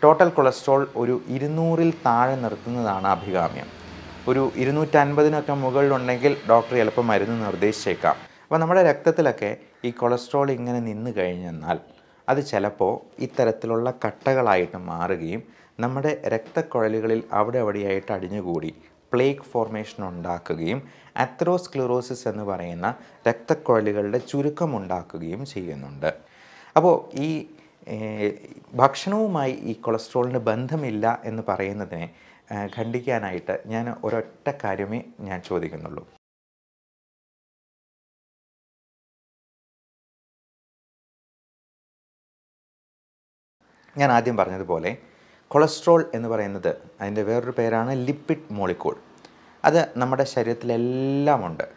total cholesterol ഒരു ഇരുന്നൂറിൽ താഴെ നിർത്തുന്നതാണ് അഭികാമ്യം ഒരു ഇരുന്നൂറ്റൻപതിനൊക്കെ മുകളിലുണ്ടെങ്കിൽ ഡോക്ടർ ചിലപ്പോൾ മരുന്ന് നിർദ്ദേശിച്ചേക്കാം അപ്പോൾ നമ്മുടെ രക്തത്തിലൊക്കെ ഈ കൊളസ്ട്രോൾ ഇങ്ങനെ നിന്ന് കഴിഞ്ഞെന്നാൽ അത് ചിലപ്പോൾ ഇത്തരത്തിലുള്ള കട്ടകളായിട്ട് മാറുകയും നമ്മുടെ രക്തക്കുഴലുകളിൽ അവിടെ അവിടെയായിട്ട് അടിഞ്ഞുകൂടി പ്ലേക്ക് ഫോർമേഷൻ ഉണ്ടാക്കുകയും അത്രോസ്ക്ലിറോസിസ് എന്ന് പറയുന്ന രക്തക്കുഴലുകളുടെ ചുരുക്കം ഉണ്ടാക്കുകയും ചെയ്യുന്നുണ്ട് അപ്പോൾ ഈ ഏഹ്, ഭക്ഷണവുമായി ഈ കൊളസ്ട്രോളിന് ബന്ധമില്ല എന്ന് പറയുന്നതിനെ ഏഹ്, ഖണ്ഡിക്കാനായിട്ട് ഞാൻ ഒരൊറ്റ കാര്യമേ ഞാൻ ചോദിക്കുന്നുള്ളൂ ഞാൻ ആദ്യം പറഞ്ഞതുപോലെ കൊളസ്ട്രോൾ എന്ന് പറയുന്നത് അതിൻ്റെ വേറൊരു പേരാണ് ലിപ്പിഡ് മോളിക്കൂൾ അത് നമ്മുടെ ശരീരത്തിലെല്ലാം ഉണ്ട്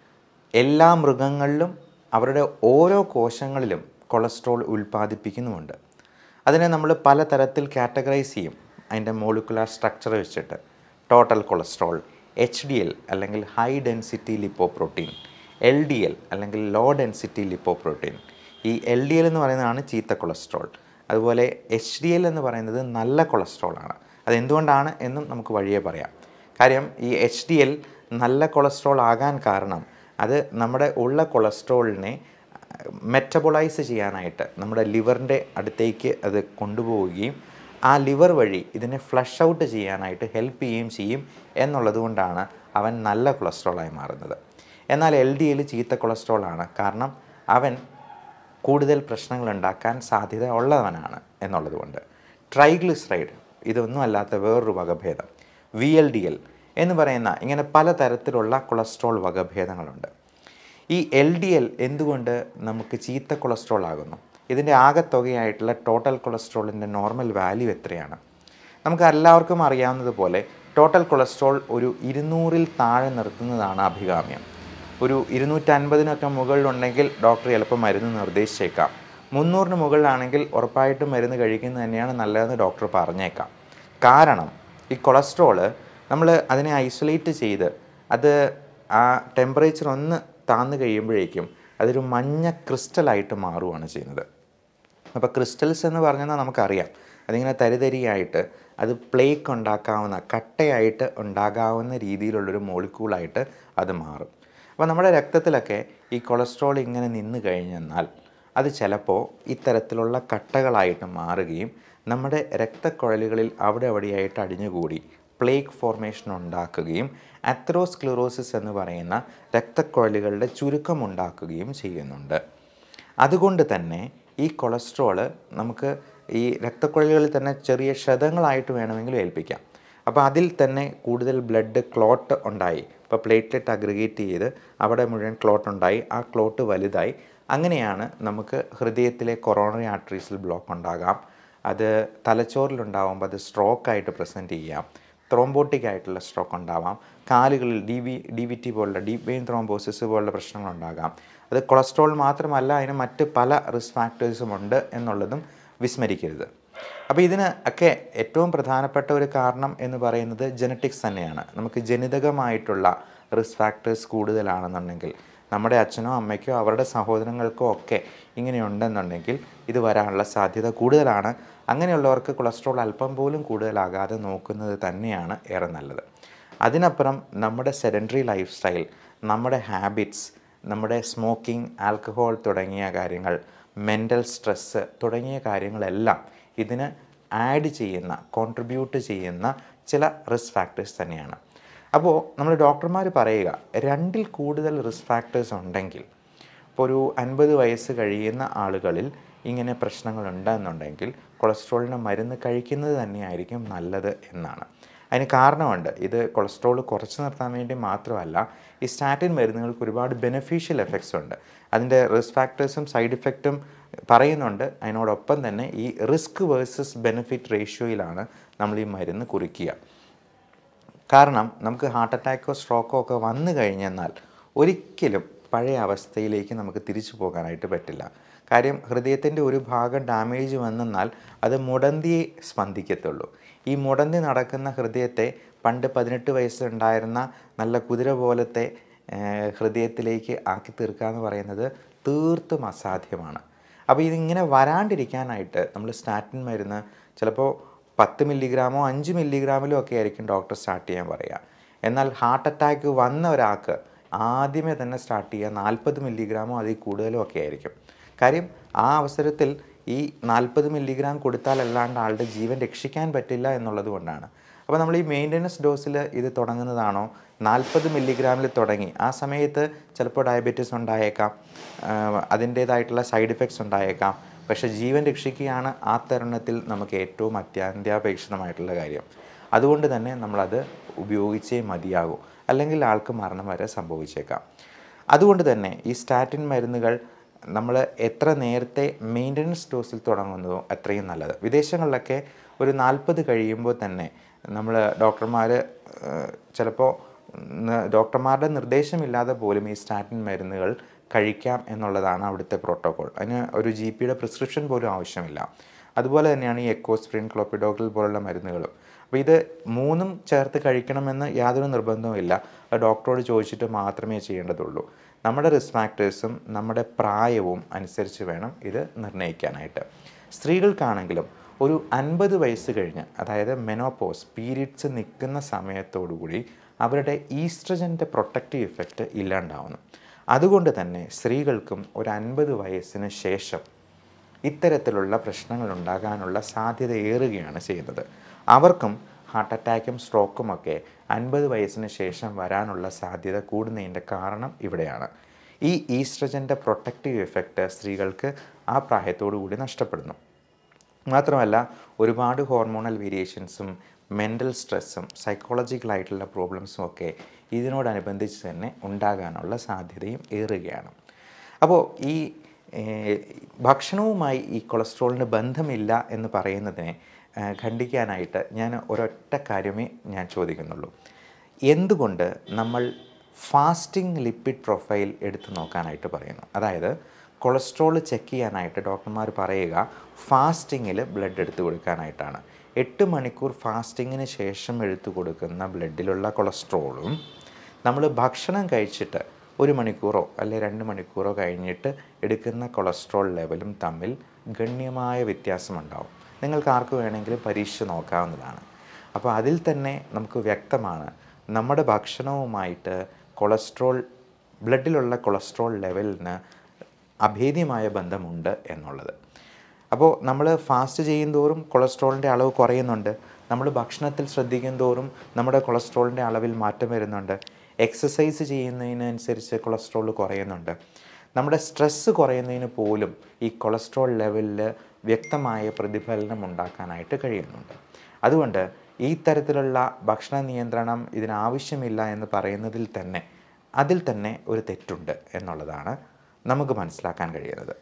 എല്ലാ മൃഗങ്ങളിലും അവരുടെ ഓരോ കോശങ്ങളിലും കൊളസ്ട്രോൾ ഉൽപ്പാദിപ്പിക്കുന്നുമുണ്ട് അതിനെ നമ്മൾ പലതരത്തിൽ കാറ്റഗറൈസ് ചെയ്യും അതിൻ്റെ മോളിക്കുലാർ സ്ട്രക്ചർ വെച്ചിട്ട് total cholesterol H D L അല്ലെങ്കിൽ high density lipoprotein L D L അല്ലെങ്കിൽ ലോ ഡെൻസിറ്റി ലിപ്പോപ്രോട്ടീൻ ഈ എൽ ഡി എൽ എന്ന് പറയുന്നതാണ് ചീത്ത കൊളസ്ട്രോൾ അതുപോലെ എച്ച് ഡി എൽ എന്ന് പറയുന്നത് നല്ല കൊളസ്ട്രോൾ ആണ് അതെന്തുകൊണ്ടാണ് എന്നും നമുക്ക് വഴിയേ പറയാം കാര്യം ഈ എച്ച് ഡി എൽ നല്ല കൊളസ്ട്രോൾ ആകാൻ കാരണം അത് നമ്മുടെ ഉള്ള കൊളസ്ട്രോളിനെ മെറ്റബോളൈസ് ചെയ്യാനായിട്ട് നമ്മുടെ ലിവറിൻ്റെ അടുത്തേക്ക് അത് കൊണ്ടുപോവുകയും ആ ലിവർ വഴി ഇതിനെ ഫ്ലഷ് ഔട്ട് ചെയ്യാനായിട്ട് ഹെൽപ്പ് ചെയ്യുകയും ചെയ്യും എന്നുള്ളത് കൊണ്ടാണ് അവൻ നല്ല കൊളസ്ട്രോളായി മാറുന്നത് എന്നാൽ എൽ ഡി എൽ ചീത്ത കൊളസ്ട്രോളാണ് കാരണം അവൻ കൂടുതൽ പ്രശ്നങ്ങൾ ഉണ്ടാക്കാൻ സാധ്യത ഉള്ളവനാണ് എന്നുള്ളതുകൊണ്ട് ട്രൈഗ്ലിസറൈഡ് ഇതൊന്നും അല്ലാത്ത വേറൊരു വകഭേദം വി എൽ ഡി എൽ എന്ന് പറയുന്ന ഇങ്ങനെ പലതരത്തിലുള്ള കൊളസ്ട്രോൾ വകഭേദങ്ങളുണ്ട് ഈ എൽ ഡി എൽ എന്തുകൊണ്ട് നമുക്ക് ചീത്ത കൊളസ്ട്രോൾ ആകുന്നു ഇതിൻ്റെ ആകെത്തുകയായിട്ടുള്ള ടോട്ടൽ കൊളസ്ട്രോളിൻ്റെ നോർമൽ വാല്യൂ എത്രയാണ് നമുക്ക് എല്ലാവർക്കും അറിയാവുന്നതുപോലെ ടോട്ടൽ കൊളസ്ട്രോൾ ഒരു ഇരുന്നൂറിൽ താഴെ നിർത്തുന്നതാണ് അഭികാമ്യം ഒരു ഇരുന്നൂറ്റൻപതിനൊക്കെ മുകളിലുണ്ടെങ്കിൽ ഡോക്ടർ ചിലപ്പോൾ മരുന്ന് നിർദ്ദേശിച്ചേക്കാം മുന്നൂറിന് മുകളിലാണെങ്കിൽ ഉറപ്പായിട്ടും മരുന്ന് കഴിക്കുന്നത് തന്നെയാണ് നല്ലതെന്ന് ഡോക്ടർ പറഞ്ഞേക്കാം കാരണം ഈ കൊളസ്ട്രോള് നമ്മൾ അതിനെ ഐസൊലേറ്റ് ചെയ്ത് അത് ആ ടെമ്പറേച്ചർ ഒന്ന് താന്നു കഴിയുമ്പോഴേക്കും അതൊരു മഞ്ഞ ക്രിസ്റ്റലായിട്ട് മാറുകയാണ് ചെയ്യുന്നത് അപ്പോൾ ക്രിസ്റ്റൽസ് എന്ന് പറഞ്ഞാൽ നമുക്കറിയാം അതിങ്ങനെ തരിതരിയായിട്ട് അത് പ്ലേക്ക് ഉണ്ടാക്കാവുന്ന കട്ടയായിട്ട് ഉണ്ടാകാവുന്ന രീതിയിലുള്ളൊരു മോളിക്കൂളായിട്ട് അത് മാറും അപ്പോൾ നമ്മുടെ രക്തത്തിലൊക്കെ ഈ കൊളസ്ട്രോൾ ഇങ്ങനെ നിന്ന് കഴിഞ്ഞെന്നാൽ അത് ചിലപ്പോൾ ഇത്തരത്തിലുള്ള കട്ടകളായിട്ട് മാറുകയും നമ്മുടെ രക്തക്കുഴലുകളിൽ അവിടെ അവിടെയായിട്ട് അടിഞ്ഞുകൂടി പ്ലേക്ക് ഫോർമേഷൻ ഉണ്ടാക്കുകയും അത്രോസ്ക്ലിറോസിസ് എന്ന് പറയുന്ന രക്തക്കുഴലുകളുടെ ചുരുക്കം ഉണ്ടാക്കുകയും ചെയ്യുന്നുണ്ട് അതുകൊണ്ട് തന്നെ ഈ കൊളസ്ട്രോള് നമുക്ക് ഈ രക്തക്കുഴലുകളിൽ തന്നെ ചെറിയ ക്ഷതങ്ങളായിട്ട് വേണമെങ്കിലും ഏൽപ്പിക്കാം അപ്പോൾ അതിൽ തന്നെ കൂടുതൽ ബ്ലഡ് ക്ലോട്ട് ഉണ്ടായി ഇപ്പോൾ പ്ലേറ്റ്ലെറ്റ് അഗ്രിഗേറ്റ് ചെയ്ത് അവിടെ മുഴുവൻ ക്ലോട്ട് ഉണ്ടായി ആ ക്ലോട്ട് വലുതായി അങ്ങനെയാണ് നമുക്ക് ഹൃദയത്തിലെ കൊറോണറി ആർട്ടറീസിൽ ബ്ലോക്ക് ഉണ്ടാകാം അത് തലച്ചോറിലുണ്ടാവുമ്പോൾ അത് സ്ട്രോക്കായിട്ട് പ്രസൻറ്റ് ചെയ്യാം ത്രോംബോട്ടിക് ആയിട്ടുള്ള സ്ട്രോക്ക് ഉണ്ടാവാം കാലുകളിൽ D V D V T പോലുള്ള ഡീപ് വെയിൻ ത്രോംബോസിസ് പോലുള്ള പ്രശ്നങ്ങളുണ്ടാകാം അത് കൊളസ്ട്രോൾ മാത്രമല്ല അതിന് മറ്റ് പല റിസ്ക് ഫാക്ടേഴ്സും ഉണ്ട് എന്നുള്ളതും വിസ്മരിക്കരുത് അപ്പോൾ ഇതിന് ഒക്കെ ഏറ്റവും പ്രധാനപ്പെട്ട ഒരു കാരണം എന്ന് പറയുന്നത് ജനറ്റിക്സ് തന്നെയാണ് നമുക്ക് ജനിതകമായിട്ടുള്ള റിസ്ക് ഫാക്ടേഴ്സ് കൂടുതലാണെന്നുണ്ടെങ്കിൽ നമ്മുടെ അച്ഛനോ അമ്മയ്ക്കോ അവരുടെ സഹോദരങ്ങൾക്കോ ഒക്കെ ഇങ്ങനെയുണ്ടെന്നുണ്ടെങ്കിൽ ഇത് വരാനുള്ള സാധ്യത കൂടുതലാണ് അങ്ങനെയുള്ളവർക്ക് കൊളസ്ട്രോൾ അല്പം പോലും കൂടുതലാകാതെ നോക്കുന്നത് തന്നെയാണ് ഏറെ നല്ലത് അതിനപ്പുറം നമ്മുടെ സെഡൻറ്ററി ലൈഫ് സ്റ്റൈൽ നമ്മുടെ ഹാബിറ്റ്സ് നമ്മുടെ സ്മോക്കിംഗ് ആൽക്കഹോൾ തുടങ്ങിയ കാര്യങ്ങൾ മെൻ്റൽ സ്ട്രെസ്സ് തുടങ്ങിയ കാര്യങ്ങളെല്ലാം ഇതിന് ആഡ് ചെയ്യുന്ന കോൺട്രിബ്യൂട്ട് ചെയ്യുന്ന ചില റിസ്ക് ഫാക്ടേഴ്സ് തന്നെയാണ് അപ്പോൾ നമ്മൾ ഡോക്ടർമാർ പറയുക രണ്ടിൽ കൂടുതൽ റിസ്ക് ഫാക്ടേഴ്സ് ഉണ്ടെങ്കിൽ ഇപ്പോൾ ഒരു അൻപത് വയസ്സ് കഴിയുന്ന ആളുകളിൽ ഇങ്ങനെ പ്രശ്നങ്ങൾ ഉണ്ടെന്നുണ്ടെങ്കിൽ കൊളസ്ട്രോളിന് മരുന്ന് കഴിക്കുന്നത് തന്നെയായിരിക്കും നല്ലത് എന്നാണ് അതിന് കാരണമുണ്ട് ഇത് കൊളസ്ട്രോൾ കുറച്ച് നിർത്താൻ വേണ്ടി മാത്രമല്ല ഈ സ്റ്റാറ്റിൻ മരുന്നുകൾക്ക് ഒരുപാട് ബെനിഫിഷ്യൽ എഫക്ട്സ് ഉണ്ട് അതിൻ്റെ റിസ്ക് ഫാക്ടേഴ്സും സൈഡ് ഇഫക്റ്റും പറയുന്നുണ്ട് അതിനോടൊപ്പം തന്നെ ഈ റിസ്ക് വേഴ്സസ് ബെനിഫിറ്റ് റേഷ്യോയിലാണ് നമ്മൾ ഈ മരുന്ന് കുറിക്കുക കാരണം നമുക്ക് ഹാർട്ട് അറ്റാക്കോ സ്ട്രോക്കോ ഒക്കെ വന്നു കഴിഞ്ഞെന്നാൽ ഒരിക്കലും പഴയ അവസ്ഥയിലേക്ക് നമുക്ക് തിരിച്ചു പോകാനായിട്ട് പറ്റില്ല കാര്യം ഹൃദയത്തിൻ്റെ ഒരു ഭാഗം ഡാമേജ് വന്നെന്നാൽ അത് മുടന്തിയെ സ്പന്ദിക്കത്തുള്ളൂ ഈ മുടന്തി നടക്കുന്ന ഹൃദയത്തെ പണ്ട് പതിനെട്ട് വയസ്സുണ്ടായിരുന്ന നല്ല കുതിര പോലത്തെ ഏഹ്, ഹൃദയത്തിലേക്ക് ആക്കി തീർക്കുക എന്ന് പറയുന്നത് തീർത്തും അസാധ്യമാണ് അപ്പോൾ ഇതിങ്ങനെ വരാണ്ടിരിക്കാനായിട്ട് നമ്മൾ സ്റ്റാറ്റിൻ മരുന്ന് ചിലപ്പോൾ പത്ത് മില്ലിഗ്രാമോ അഞ്ച് മില്ലിഗ്രാമിലോ ഒക്കെ ആയിരിക്കും ഡോക്ടർ സ്റ്റാർട്ട് ചെയ്യാൻ പറയുക എന്നാൽ ഹാർട്ട് അറ്റാക്ക് വന്ന ഒരാൾക്ക് ആദ്യമേ തന്നെ സ്റ്റാർട്ട് ചെയ്യുക നാൽപ്പത് മില്ലിഗ്രാമോ അതിൽ കൂടുതലോ ഒക്കെ ആയിരിക്കും കാര്യം ആ അവസരത്തിൽ ഈ നാൽപ്പത് മില്ലിഗ്രാം കൊടുത്താലല്ലാണ്ട് ആളുടെ ജീവൻ രക്ഷിക്കാൻ പറ്റില്ല എന്നുള്ളത് കൊണ്ടാണ് അപ്പോൾ നമ്മൾ ഈ മെയിൻ്റനൻസ് ഡോസിൽ ഇത് തുടങ്ങുന്നതാണോ നാൽപ്പത് മില്ലിഗ്രാമിൽ തുടങ്ങി ആ സമയത്ത് ചിലപ്പോൾ ഡയബറ്റീസ് ഉണ്ടായേക്കാം അതിൻ്റേതായിട്ടുള്ള സൈഡ് ഇഫക്ട്സ് ഉണ്ടായേക്കാം പക്ഷേ ജീവൻ രക്ഷിക്കുകയാണ് ആ തരുണത്തിൽ നമുക്ക് ഏറ്റവും അത്യാന്താപേക്ഷിതമായിട്ടുള്ള കാര്യം അതുകൊണ്ട് തന്നെ നമ്മളത് ഉപയോഗിച്ചേ മതിയാകൂ അല്ലെങ്കിൽ ആൾക്ക് മരണം വരെ സംഭവിച്ചേക്കാം അതുകൊണ്ട് തന്നെ ഈ സ്റ്റാറ്റിൻ മരുന്നുകൾ നമ്മൾ എത്ര നേരത്തെ മെയിൻ്റനൻസ് ഡോസിൽ തുടങ്ങുന്നതോ അത്രയും നല്ലത് വിദേശങ്ങളിലൊക്കെ ഒരു നാൽപ്പത് കഴിയുമ്പോൾ തന്നെ നമ്മൾ ഡോക്ടർമാർ ചിലപ്പോൾ ഡോക്ടർമാരുടെ നിർദ്ദേശമില്ലാതെ പോലും ഈ സ്റ്റാറ്റിൻ മരുന്നുകൾ കഴിക്കാം എന്നുള്ളതാണ് അവിടുത്തെ പ്രോട്ടോകോൾ അതിന് ഒരു ജി പിയുടെ പ്രിസ്ക്രിപ്ഷൻ പോലും ആവശ്യമില്ല അതുപോലെ തന്നെയാണ് ഈ എക്കോസ്പ്രിൻ ക്ലോപ്പിഡോഗിൾ പോലുള്ള മരുന്നുകളും അപ്പോൾ ഇത് മൂന്നും ചേർത്ത് കഴിക്കണമെന്ന് യാതൊരു നിർബന്ധവുമില്ല അത് ഡോക്ടറോട് ചോദിച്ചിട്ട് മാത്രമേ ചെയ്യേണ്ടതുള്ളൂ നമ്മുടെ റിസ്ക് ഫാക്ടേഴ്സും നമ്മുടെ പ്രായവും അനുസരിച്ച് വേണം ഇത് നിർണ്ണയിക്കാനായിട്ട് സ്ത്രീകൾക്കാണെങ്കിലും ഒരു അൻപത് വയസ്സ് കഴിഞ്ഞ് അതായത് മെനോപോസ് പീരീഡ്സ് നിൽക്കുന്ന സമയത്തോടുകൂടി അവരുടെ ഈസ്ട്രജൻ്റെ പ്രൊട്ടക്റ്റീവ് ഇഫക്റ്റ് ഇല്ലാണ്ടാവുന്നു അതുകൊണ്ട് തന്നെ സ്ത്രീകൾക്കും ഒരു അൻപത് വയസ്സിന് ശേഷം ഇത്തരത്തിലുള്ള പ്രശ്നങ്ങൾ ഉണ്ടാകാനുള്ള സാധ്യത ഏറുകയാണ് ചെയ്യുന്നത് അവർക്കും ഹാർട്ട് അറ്റാക്കും സ്ട്രോക്കും ഒക്കെ അൻപത് വയസ്സിന് ശേഷം വരാനുള്ള സാധ്യത കൂടുന്നതിൻ്റെ കാരണം ഇവിടെയാണ് ഈ ഈസ്ട്രജൻ്റെ പ്രൊട്ടക്റ്റീവ് എഫക്റ്റ് സ്ത്രീകൾക്ക് ആ പ്രായത്തോടു കൂടി നഷ്ടപ്പെടുന്നു മാത്രമല്ല ഒരുപാട് ഹോർമോണൽ വേരിയേഷൻസും മെൻ്റൽ സ്ട്രെസ്സും സൈക്കോളജിക്കലായിട്ടുള്ള പ്രോബ്ലംസും ഒക്കെ ഇതിനോടനുബന്ധിച്ച് തന്നെ ഉണ്ടാകാനുള്ള സാധ്യതയും ഏറുകയാണ് അപ്പോൾ ഈ ഏഹ്, ഭക്ഷണവുമായി ഈ കൊളസ്ട്രോളിന് ബന്ധമില്ല എന്ന് പറയുന്നതിനെ ഏഹ്, ഖണ്ഡിക്കാനായിട്ട് ഞാൻ ഒരൊറ്റ കാര്യമേ ഞാൻ ചോദിക്കുന്നുള്ളൂ എന്തുകൊണ്ട് നമ്മൾ ഫാസ്റ്റിംഗ് ലിപ്പിഡ് പ്രൊഫൈൽ എടുത്തു നോക്കാനായിട്ട് പറയുന്നു അതായത് കൊളസ്ട്രോൾ ചെക്ക് ചെയ്യാനായിട്ട് ഡോക്ടർമാർ പറയുക ഫാസ്റ്റിങ്ങിൽ ബ്ലഡ് എടുത്തു കൊടുക്കാനായിട്ടാണ് എട്ട് മണിക്കൂർ ഫാസ്റ്റിങ്ങിന് ശേഷം എടുത്തു കൊടുക്കുന്ന ബ്ലഡിലുള്ള കൊളസ്ട്രോളും നമ്മൾ ഭക്ഷണം കഴിച്ചിട്ട് ഒരു മണിക്കൂറോ അല്ലെ രണ്ട് മണിക്കൂറോ കഴിഞ്ഞിട്ട് എടുക്കുന്ന കൊളസ്ട്രോൾ ലെവലും തമ്മിൽ ഗണ്യമായ വ്യത്യാസമുണ്ടാവും നിങ്ങൾക്ക് ആർക്ക് വേണമെങ്കിലും പരീക്ഷ നോക്കാവുന്നതാണ് അപ്പോൾ അതിൽ തന്നെ നമുക്ക് വ്യക്തമാണ് നമ്മുടെ ഭക്ഷണവുമായിട്ട് കൊളസ്ട്രോൾ ബ്ലഡിലുള്ള കൊളസ്ട്രോൾ ലെവലിന് അഭേദ്യമായ ബന്ധമുണ്ട് എന്നുള്ളത് അപ്പോൾ നമ്മൾ ഫാസ്റ്റ് ചെയ്യുന്തോറും കൊളസ്ട്രോളിൻ്റെ അളവ് കുറയുന്നുണ്ട് നമ്മൾ ഭക്ഷണത്തിൽ ശ്രദ്ധിക്കും തോറും നമ്മുടെ കൊളസ്ട്രോളിൻ്റെ അളവിൽ മാറ്റം വരുന്നുണ്ട് എക്സസൈസ് ചെയ്യുന്നതിനനുസരിച്ച് കൊളസ്ട്രോൾ കുറയുന്നുണ്ട് നമ്മുടെ സ്ട്രെസ്സ് കുറയുന്നതിന് പോലും ഈ കൊളസ്ട്രോൾ ലെവലിൽ വ്യക്തമായ പ്രതിഫലനം ഉണ്ടാക്കാനായിട്ട് കഴിയുന്നുണ്ട് അതുകൊണ്ട് ഈ തരത്തിലുള്ള ഭക്ഷണ നിയന്ത്രണം ഇതിനാവശ്യമില്ല എന്ന് പറയുന്നതിൽ തന്നെ അതിൽ തന്നെ ഒരു തെറ്റുണ്ട് എന്നുള്ളതാണ് നമുക്ക് മനസ്സിലാക്കാൻ കഴിയുന്നത്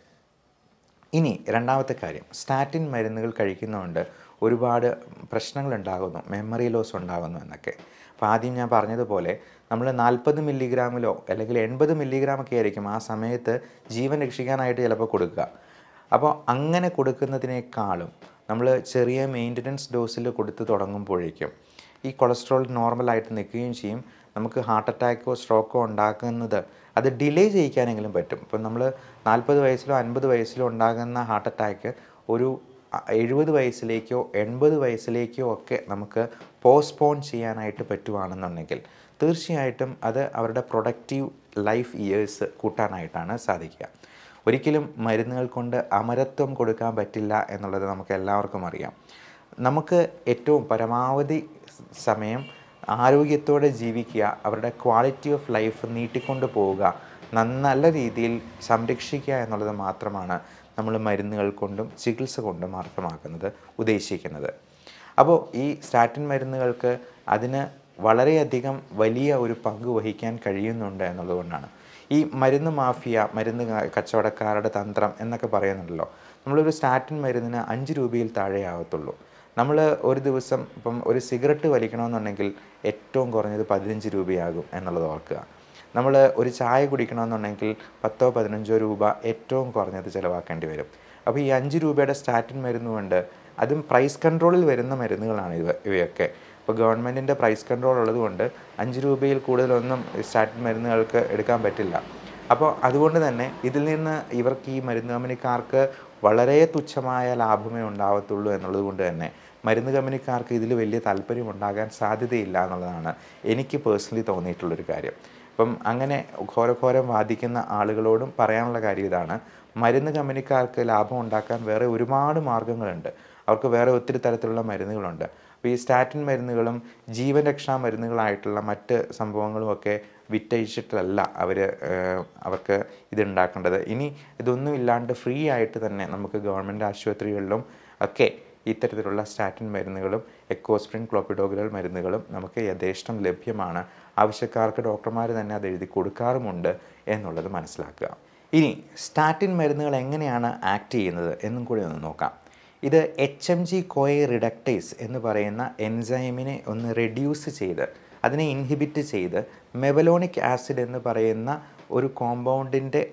ഇനി രണ്ടാമത്തെ കാര്യം സ്റ്റാറ്റിൻ മരുന്നുകൾ കഴിക്കുന്നതുകൊണ്ട് ഒരുപാട് പ്രശ്നങ്ങൾ ഉണ്ടാകുന്നു മെമ്മറി ലോസ് ഉണ്ടാകുന്നു എന്നൊക്കെ അപ്പോൾ ആദ്യം ഞാൻ പറഞ്ഞതുപോലെ നമ്മൾ നാൽപ്പത് മില്ലിഗ്രാമിലോ അല്ലെങ്കിൽ എൺപത് മില്ലിഗ്രാമൊക്കെ ആയിരിക്കും ആ സമയത്ത് ജീവൻ രക്ഷിക്കാനായിട്ട് ചിലപ്പോൾ കൊടുക്കുക അപ്പോൾ അങ്ങനെ കൊടുക്കുന്നതിനേക്കാളും നമ്മൾ ചെറിയ മെയിൻ്റനൻസ് ഡോസിൽ കൊടുത്ത് തുടങ്ങുമ്പോഴേക്കും ഈ കൊളസ്ട്രോൾ നോർമലായിട്ട് നിൽക്കുകയും ചെയ്യും നമുക്ക് ഹാർട്ട് അറ്റാക്കോ സ്ട്രോക്കോ ഉണ്ടാക്കുന്നത് അത് ഡിലേ ചെയ്യിക്കാനെങ്കിലും പറ്റും ഇപ്പം നമ്മൾ നാൽപ്പത് വയസ്സിലോ അൻപത് വയസ്സിലോ ഉണ്ടാകുന്ന ഹാർട്ട് അറ്റാക്ക് ഒരു അ- എഴുപത് വയസ്സിലേക്കോ എൺപത് വയസ്സിലേക്കോ ഒക്കെ നമുക്ക് പോസ്റ്റ്പോൺ ചെയ്യാനായിട്ട് പറ്റുവാണെന്നുണ്ടെങ്കിൽ തീർച്ചയായിട്ടും അത് അവരുടെ പ്രൊഡക്റ്റീവ് ലൈഫ് ഇയേഴ്സ് കൂട്ടാനായിട്ടാണ് സാധിക്കുക ഒരിക്കലും മരുന്നുകൾ കൊണ്ട് അമരത്വം കൊടുക്കാൻ പറ്റില്ല എന്നുള്ളത് നമുക്ക് എല്ലാവർക്കും അറിയാം നമുക്ക് ഏറ്റവും പരമാവധി സ് സമയം ആരോഗ്യത്തോടെ ജീവിക്കുക അവരുടെ ക്വാളിറ്റി ഓഫ് ലൈഫ് നീട്ടിക്കൊണ്ട് പോവുക നന്ന- നല്ല രീതിയിൽ സംരക്ഷിക്കുക എന്നുള്ളത് മാത്രമാണ് നമ്മൾ മരുന്നുകൾ കൊണ്ടും ചികിത്സ കൊണ്ടും അർത്ഥമാക്കുന്നത് ഉദ്ദേശിക്കുന്നത് അപ്പോൾ ഈ സ്റ്റാറ്റിൻ മരുന്നുകൾക്ക് അതിന് വളരെയധികം വലിയ ഒരു പങ്ക് വഹിക്കാൻ കഴിയുന്നുണ്ട് എന്നുള്ളതുകൊണ്ടാണ് ഈ മരുന്ന് മാഫിയ മരുന്ന് ക- കച്ചവടക്കാരുടെ തന്ത്രം എന്നൊക്കെ പറയുന്നുണ്ടല്ലോ നമ്മളൊരു സ്റ്റാറ്റിൻ മരുന്നിന് അഞ്ച് രൂപയിൽ താഴെ ആവത്തുള്ളൂ നമ്മൾ ഒരു ദിവസം ഇപ്പം ഒരു സിഗരറ്റ് വലിക്കണമെന്നുണ്ടെങ്കിൽ ഏറ്റവും കുറഞ്ഞത് പതിനഞ്ച് രൂപയാകും എന്നുള്ളത് ഓർക്കുക നമ്മൾ ഒരു ചായ കുടിക്കണമെന്നുണ്ടെങ്കിൽ പത്തോ പതിനഞ്ചോ രൂപ ഏറ്റവും കുറഞ്ഞത് ചിലവാക്കേണ്ടി വരും അപ്പോൾ ഈ അഞ്ച് രൂപയുടെ സ്റ്റാറ്റിൻ മരുന്നുകൊണ്ട് അതും പ്രൈസ് കൺട്രോളിൽ വരുന്ന മരുന്നുകളാണ് ഇവ ഇവയൊക്കെ ഇപ്പോൾ ഗവൺമെൻറ്റിൻ്റെ പ്രൈസ് കൺട്രോൾ ഉള്ളതുകൊണ്ട് അഞ്ച് രൂപയിൽ കൂടുതലൊന്നും ഈ സ്റ്റാറ്റിൻ മരുന്നുകൾക്ക് എടുക്കാൻ പറ്റില്ല അപ്പോൾ അതുകൊണ്ട് തന്നെ ഇതിൽ നിന്ന് ഇവർക്ക് ഈ മരുന്ന് കമ്പനിക്കാർക്ക് വളരെ തുച്ഛമായ ലാഭമേ ഉണ്ടാവത്തുള്ളൂ എന്നുള്ളത് കൊണ്ട് തന്നെ മരുന്ന് കമ്പനിക്കാർക്ക് ഇതിൽ വലിയ താല്പര്യം ഉണ്ടാകാൻ സാധ്യതയില്ല എന്നുള്ളതാണ് എനിക്ക് പേഴ്സണലി തോന്നിയിട്ടുള്ളൊരു കാര്യം അപ്പം അങ്ങനെ ഘോരഘോരം വാദിക്കുന്ന ആളുകളോടും പറയാനുള്ള കാര്യം ഇതാണ് മരുന്ന് കമ്പനിക്കാർക്ക് ലാഭം ഉണ്ടാക്കാൻ വേറെ ഒരുപാട് മാർഗ്ഗങ്ങളുണ്ട് അവർക്ക് വേറെ ഒത്തിരി തരത്തിലുള്ള മരുന്നുകളുണ്ട് അപ്പോൾ ഈ സ്റ്റാറ്റിൻ മരുന്നുകളും ജീവൻ രക്ഷാ മരുന്നുകളായിട്ടുള്ള മറ്റ് സംഭവങ്ങളുമൊക്കെ വിറ്റഴിച്ചിട്ടല്ല അവർ അവർക്ക് ഇതുണ്ടാക്കേണ്ടത് ഇനി ഇതൊന്നും ഇല്ലാണ്ട് ഫ്രീ ആയിട്ട് തന്നെ നമുക്ക് ഗവൺമെൻറ് ആശുപത്രികളിലും ഒക്കെ ഇത്തരത്തിലുള്ള സ്റ്റാറ്റിൻ മരുന്നുകളും എക്കോസ്പ്രിൻ ക്ലോപ്പിഡോഗ്രൽ മരുന്നുകളും നമുക്ക് യഥേഷ്ടം ലഭ്യമാണ് ആവശ്യക്കാർക്ക് ഡോക്ടർമാർ തന്നെ അത് എഴുതി കൊടുക്കാറുമുണ്ട് എന്നുള്ളത് മനസ്സിലാക്കുക ഇനി സ്റ്റാറ്റിൻ മരുന്നുകൾ എങ്ങനെയാണ് ആക്ട് ചെയ്യുന്നത് എന്നും കൂടി ഒന്ന് നോക്കാം ഇത് എച്ച് എം ജി കോയെ റിഡക്ടേസ് എന്ന് പറയുന്ന എൻസൈമിനെ ഒന്ന് റെഡ്യൂസ് ചെയ്ത് അതിനെ ഇൻഹിബിറ്റ് ചെയ്ത് മെബലോണിക് ആസിഡ് എന്ന് പറയുന്ന ഒരു കോമ്പൗണ്ടിൻ്റെ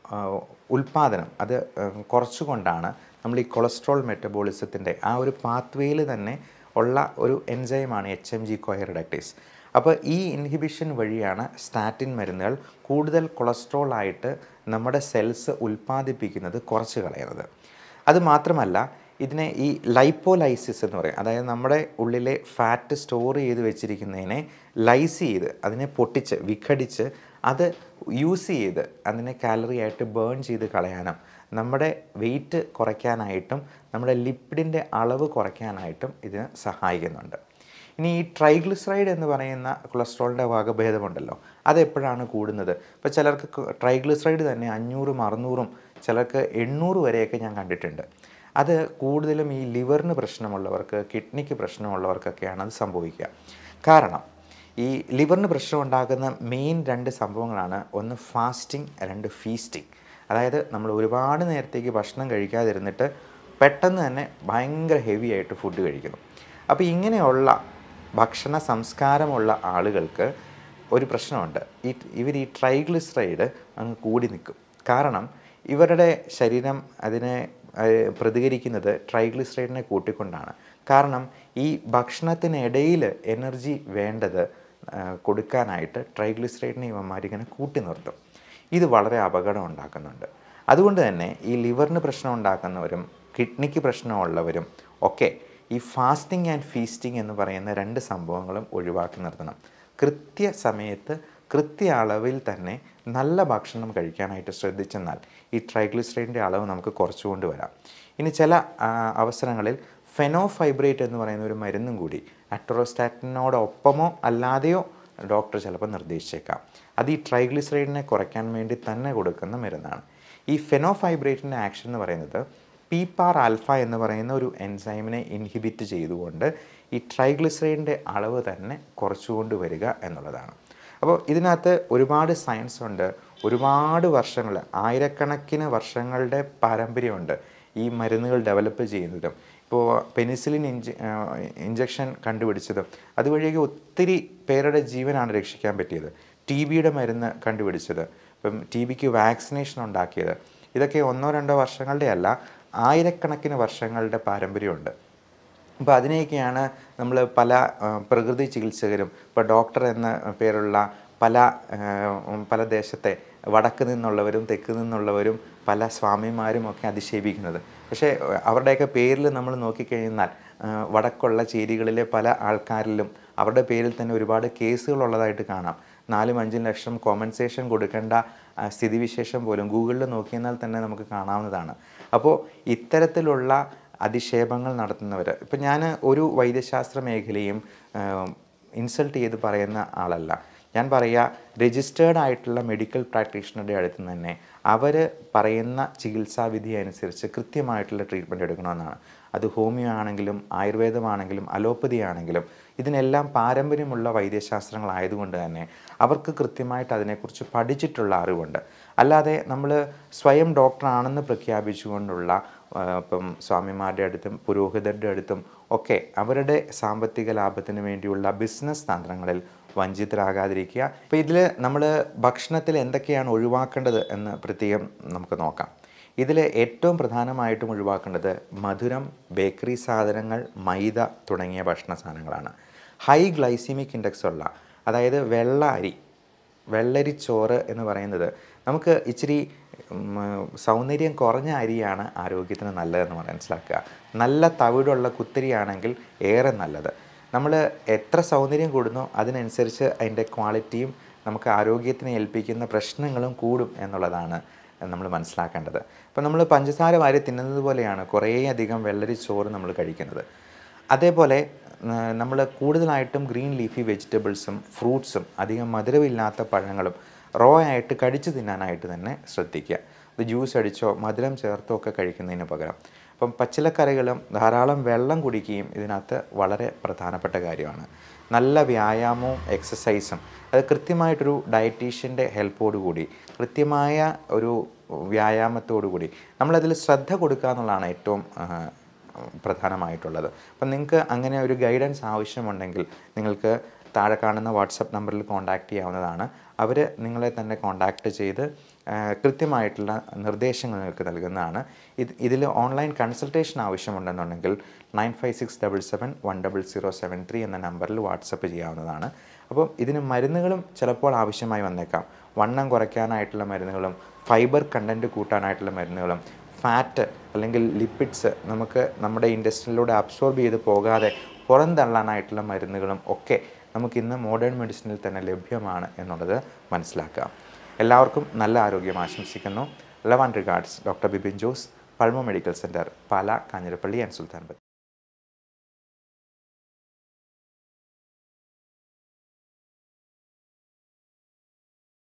ഉൽപ്പാദനം അത് കുറച്ചുകൊണ്ടാണ് നമ്മൾ ഈ കൊളസ്ട്രോൾ മെറ്റബോളിസത്തിൻ്റെ ആ ഒരു പാത്വേയിൽ തന്നെ ഉള്ള ഒരു എൻസൈമാണ് H M G CoA reductase അപ്പോൾ ഈ ഇൻഹിബിഷൻ വഴിയാണ് സ്റ്റാറ്റിൻ മരുന്നുകൾ കൂടുതൽ കൊളസ്ട്രോൾ ആയിട്ട് നമ്മുടെ സെൽസ് ഉൽപ്പാദിപ്പിക്കുന്നത് കുറച്ച് കളയുന്നത് അത് മാത്രമല്ല ഇതിനെ ഈ ലൈപ്പോലൈസിസ് എന്ന് പറയും അതായത് നമ്മുടെ ഉള്ളിലെ ഫാറ്റ് സ്റ്റോർ ചെയ്ത് വെച്ചിരിക്കുന്നതിനെ ലൈസ് ചെയ്ത് അതിനെ പൊട്ടിച്ച് വിഘടിച്ച് അത് യൂസ് ചെയ്ത് അതിനെ കാലറി ആയിട്ട് ബേൺ ചെയ്ത് കളയാനും നമ്മുടെ വെയിറ്റ് കുറയ്ക്കാനായിട്ടും നമ്മുടെ ലിപ്പിഡിൻ്റെ അളവ് കുറയ്ക്കാനായിട്ടും ഇതിന് സഹായിക്കുന്നുണ്ട് ഇനി ഈ ട്രൈഗ്ലിസറൈഡ് എന്ന് പറയുന്ന കൊളസ്ട്രോളിൻ്റെ വകഭേദമുണ്ടല്ലോ അതെപ്പോഴാണ് കൂടുന്നത് ഇപ്പോൾ ചിലർക്ക് ട്രൈഗ്ലിസറൈഡ് തന്നെ അഞ്ഞൂറും അറുന്നൂറും ചിലർക്ക് എണ്ണൂറ് വരെയൊക്കെ ഞാൻ കണ്ടിട്ടുണ്ട് അത് കൂടുതലും ഈ ലിവറിന് പ്രശ്നമുള്ളവർക്ക് കിഡ്നിക്ക് പ്രശ്നമുള്ളവർക്കൊക്കെയാണ് അത് സംഭവിക്കുക കാരണം ഈ ലിവറിന് പ്രശ്നം ഉണ്ടാക്കുന്ന മെയിൻ രണ്ട് സംഭവങ്ങളാണ് ഒന്ന് ഫാസ്റ്റിംഗ് രണ്ട് ഫീസ്റ്റിംഗ് അതായത് നമ്മൾ ഒരുപാട് നേരത്തേക്ക് ഭക്ഷണം കഴിക്കാതിരുന്നിട്ട് പെട്ടെന്ന് തന്നെ ഭയങ്കര ഹെവി ആയിട്ട് ഫുഡ് കഴിക്കുന്നു അപ്പോൾ ഇങ്ങനെയുള്ള ഭക്ഷണ സംസ്കാരമുള്ള ആളുകൾക്ക് ഒരു പ്രശ്നമുണ്ട് ഈ ഇവർ ഈ ട്രൈഗ്ലിസറൈഡ് അങ്ങ് കൂടി നിൽക്കും കാരണം ഇവരുടെ ശരീരം അതിനെ ഏഹ്, പ്രതികരിക്കുന്നത് ട്രൈഗ്ലിസറൈഡിനെ കൂട്ടിക്കൊണ്ടാണ് കാരണം ഈ ഭക്ഷണത്തിനിടയിൽ എനർജി വേണ്ടത് ആ, കൊടുക്കാനായിട്ട് ട്രൈഗ്ലിസറൈഡിനെ ഇവന്മാർ ഇങ്ങനെ കൂട്ടി നിർത്തും ഇത് വളരെ അപകടം ഉണ്ടാക്കുന്നുണ്ട് അതുകൊണ്ട് തന്നെ ഈ ലിവറിന് പ്രശ്നം ഉണ്ടാക്കുന്നവരും കിഡ്നിക്ക് പ്രശ്നമുള്ളവരും ഒക്കെ ഈ ഫാസ്റ്റിംഗ് ആൻഡ് ഫീസ്റ്റിംഗ് എന്ന് പറയുന്ന രണ്ട് സംഭവങ്ങളും ഒഴിവാക്കി നിർത്തണം കൃത്യസമയത്ത് കൃത്യ അളവിൽ തന്നെ നല്ല ഭക്ഷണം കഴിക്കാനായിട്ട് ശ്രദ്ധിച്ചെന്നാൽ ഈ ട്രൈഗ്ലിസറൈഡിൻ്റെ അളവ് നമുക്ക് കുറച്ചുകൊണ്ട് വരാം ഇനി ചില ആ, അവസരങ്ങളിൽ ഫെനോഫൈബ്രേറ്റ് എന്ന് പറയുന്ന ഒരു മരുന്നും കൂടി അട്രോസ്റ്റാറ്റിനോടൊപ്പമോ അല്ലാതെയോ ഡോക്ടർ ചിലപ്പോൾ നിർദ്ദേശിച്ചേക്കാം അത് ഈ ട്രൈഗ്ലിസറൈഡിനെ കുറയ്ക്കാൻ വേണ്ടി തന്നെ കൊടുക്കുന്ന മരുന്നാണ് ഈ ഫെനോഫൈബ്രേറ്റിൻ്റെ ആക്ഷൻ എന്ന് പറയുന്നത് പി പാർ ആൽഫ എന്ന് പറയുന്ന ഒരു എൻസൈമിനെ ഇൻഹിബിറ്റ് ചെയ്തുകൊണ്ട് ഈ ട്രൈഗ്ലിസറൈഡിൻ്റെ അളവ് തന്നെ കുറച്ചുകൊണ്ട് വരിക എന്നുള്ളതാണ് അപ്പോൾ ഇതിനകത്ത് ഒരുപാട് സയൻസ് ഉണ്ട് ഒരുപാട് വർഷങ്ങൾ ആയിരക്കണക്കിന് വർഷങ്ങളുടെ പാരമ്പര്യമുണ്ട് ഈ മരുന്നുകൾ ഡെവലപ്പ് ചെയ്യുന്നതും ഇപ്പോൾ പെനിസിലിൻ ഇഞ്ച ഇഞ്ചക്ഷൻ കണ്ടുപിടിച്ചതും അതുവഴിയൊക്കെ ഒത്തിരി പേരുടെ ജീവനാണ് രക്ഷിക്കാൻ പറ്റിയത് ടി ബിയുടെ മരുന്ന് കണ്ടുപിടിച്ചത് ഇപ്പം ടി ബിക്ക് വാക്സിനേഷൻ ഉണ്ടാക്കിയത് ഇതൊക്കെ ഒന്നോ രണ്ടോ വർഷങ്ങളുടെ അല്ല ആയിരക്കണക്കിന് വർഷങ്ങളുടെ പാരമ്പര്യമുണ്ട് അപ്പോൾ അതിനെയൊക്കെയാണ് നമ്മൾ പല ആ, പ്രകൃതി ചികിത്സകരും ഇപ്പോൾ ഡോക്ടർ എന്ന പേരുള്ള പല ആ, ഉം, പല ദേശത്തെ വടക്ക് നിന്നുള്ളവരും തെക്ക് നിന്നുള്ളവരും പല സ്വാമിമാരും ഒക്കെ അധിക്ഷേപിക്കുന്നത് പക്ഷേ ആ, അവരുടെയൊക്കെ പേരിൽ നമ്മൾ നോക്കിക്കഴിഞ്ഞാൽ ആ, വടക്കുള്ള ചേരികളിലെ പല ആൾക്കാരിലും അവരുടെ പേരിൽ തന്നെ ഒരുപാട് കേസുകളുള്ളതായിട്ട് കാണാം നാലും അഞ്ചും ലക്ഷം കോമ്പൻസേഷൻ കൊടുക്കേണ്ട ആ, സ്ഥിതിവിശേഷം പോലും ഗൂഗിളിൽ നോക്കിയാൽ തന്നെ നമുക്ക് കാണാവുന്നതാണ് അപ്പോൾ ഇത്തരത്തിലുള്ള അധിക്ഷേപങ്ങൾ നടത്തുന്നവർ ഇപ്പം ഞാൻ ഒരു വൈദ്യശാസ്ത്ര മേഖലയും ഇൻസൾട്ട് ചെയ്ത് പറയുന്ന ആളല്ല ഞാൻ പറയുക രജിസ്റ്റേർഡ് ആയിട്ടുള്ള മെഡിക്കൽ പ്രാക്ടീഷണറുടെ അടുത്ത് നിന്ന് തന്നെ അവർ പറയുന്ന ചികിത്സാവിധി അനുസരിച്ച് കൃത്യമായിട്ടുള്ള ട്രീറ്റ്മെൻറ്റ് എടുക്കണമെന്നാണ് അത് ഹോമിയോ ആണെങ്കിലും ആയുർവേദമാണെങ്കിലും അലോപ്പതി ആണെങ്കിലും ഇതിനെല്ലാം പാരമ്പര്യമുള്ള വൈദ്യശാസ്ത്രങ്ങളായതുകൊണ്ട് തന്നെ അവർക്ക് കൃത്യമായിട്ട് അതിനെക്കുറിച്ച് പഠിച്ചിട്ടുള്ള അറിവുണ്ട് അല്ലാതെ നമ്മൾ സ്വയം ഡോക്ടറാണെന്ന് പ്രഖ്യാപിച്ചുകൊണ്ടുള്ള ആ, ഇപ്പം സ്വാമിമാരുടെ അടുത്തും പുരോഹിതരുടെ അടുത്തും ഒക്കെ അവരുടെ സാമ്പത്തിക ലാഭത്തിന് വേണ്ടിയുള്ള ബിസിനസ് തന്ത്രങ്ങളിൽ വഞ്ചിതരാകാതിരിക്കുക അപ്പോൾ ഇതിൽ നമ്മൾ ഭക്ഷണത്തിൽ എന്തൊക്കെയാണ് ഒഴിവാക്കേണ്ടത് എന്ന് പ്രത്യേകം നമുക്ക് നോക്കാം ഇതിൽ ഏറ്റവും പ്രധാനമായിട്ടും ഒഴിവാക്കേണ്ടത് മധുരം ബേക്കറി സാധനങ്ങൾ മൈദ തുടങ്ങിയ ഭക്ഷണ സാധനങ്ങളാണ് ഹൈ ഗ്ലൈസിമിക് ഇൻഡെക്സ് ഉള്ള അതായത് വെള്ള അരി വെള്ളരിച്ചോറ് എന്ന് പറയുന്നത് നമുക്ക് ഇച്ചിരി ഉം, സൗന്ദര്യം കുറഞ്ഞ അരിയാണ് ആരോഗ്യത്തിന് നല്ലതെന്ന് മനസ്സിലാക്കുക നല്ല തവിടുള്ള കുത്തിരിയാണെങ്കിൽ ഏറെ നല്ലത് നമ്മൾ എത്ര സൗന്ദര്യം കൂടുന്നോ അതിനനുസരിച്ച് അതിൻ്റെ ക്വാളിറ്റിയും നമുക്ക് ആരോഗ്യത്തിനെ ഏൽപ്പിക്കുന്ന പ്രശ്നങ്ങളും കൂടും എന്നുള്ളതാണ് നമ്മൾ മനസ്സിലാക്കേണ്ടത് അപ്പോൾ നമ്മൾ പഞ്ചസാര വാരി തിന്നുന്നത് പോലെയാണ് കുറേയധികം വെള്ളരി ചോറ് നമ്മൾ കഴിക്കുന്നത് അതേപോലെ നമ്മൾ കൂടുതലായിട്ടും ഗ്രീൻ ലീഫി വെജിറ്റബിൾസും ഫ്രൂട്ട്സും അധികം മധുരമില്ലാത്ത പഴങ്ങളും റോ ആയിട്ട് കടിച്ചു തിന്നാനായിട്ട് തന്നെ ശ്രദ്ധിക്കുക ഇത് ജ്യൂസ് അടിച്ചോ മധുരം ചേർത്തോ ഒക്കെ കഴിക്കുന്നതിന് പകരം അപ്പം പച്ചിലക്കറികളും ധാരാളം വെള്ളം കുടിക്കുകയും ഇതിനകത്ത് വളരെ പ്രധാനപ്പെട്ട കാര്യമാണ് നല്ല വ്യായാമവും എക്സസൈസും അത് കൃത്യമായിട്ടൊരു ഡയറ്റീഷ്യൻ്റെ ഹെൽപ്പോടുകൂടി കൃത്യമായ ഒരു വ്യായാമത്തോടു കൂടി നമ്മളതിൽ ശ്രദ്ധ കൊടുക്കുക എന്നുള്ളതാണ് ഏറ്റവും ആ, പ്രധാനമായിട്ടുള്ളത് അപ്പം നിങ്ങൾക്ക് അങ്ങനെ ഒരു ഗൈഡൻസ് ആവശ്യമുണ്ടെങ്കിൽ നിങ്ങൾക്ക് താഴെ കാണുന്ന വാട്സപ്പ് നമ്പറിൽ കോൺടാക്റ്റ് ചെയ്യാവുന്നതാണ് അവർ നിങ്ങളെ തന്നെ കോൺടാക്റ്റ് ചെയ്ത് ആ, കൃത്യമായിട്ടുള്ള നിർദ്ദേശങ്ങൾ നിങ്ങൾക്ക് നൽകുന്നതാണ് ഇത് ഇതിൽ ഓൺലൈൻ കൺസൾട്ടേഷൻ ആവശ്യമുണ്ടെന്നുണ്ടെങ്കിൽ nine five six double seven one double zero seven three എന്ന നമ്പറിൽ വാട്സപ്പ് ചെയ്യാവുന്നതാണ് അപ്പോൾ ഇതിന് മരുന്നുകളും ചിലപ്പോൾ ആവശ്യമായി വന്നേക്കാം വണ്ണം കുറയ്ക്കാനായിട്ടുള്ള മരുന്നുകളും ഫൈബർ കണ്ടൻറ്റ് കൂട്ടാനായിട്ടുള്ള മരുന്നുകളും ഫാറ്റ് അല്ലെങ്കിൽ ലിപ്പിഡ്സ് നമുക്ക് നമ്മുടെ ഇൻഡസ്ട്രിയിലൂടെ അബ്സോർബ് ചെയ്ത് പോകാതെ പുറന്തള്ളാനായിട്ടുള്ള മരുന്നുകളും ഒക്കെ നമുക്കിന്ന് മോഡേൺ മെഡിസിനിൽ തന്നെ ലഭ്യമാണ് എന്നുള്ളത് മനസ്സിലാക്കുക എല്ലാവർക്കും നല്ല ആരോഗ്യം ആശംസിക്കുന്നു love and regards doctor Bipin Jose pulmo medical centre Pala Kanjirappally and Sultan Bathery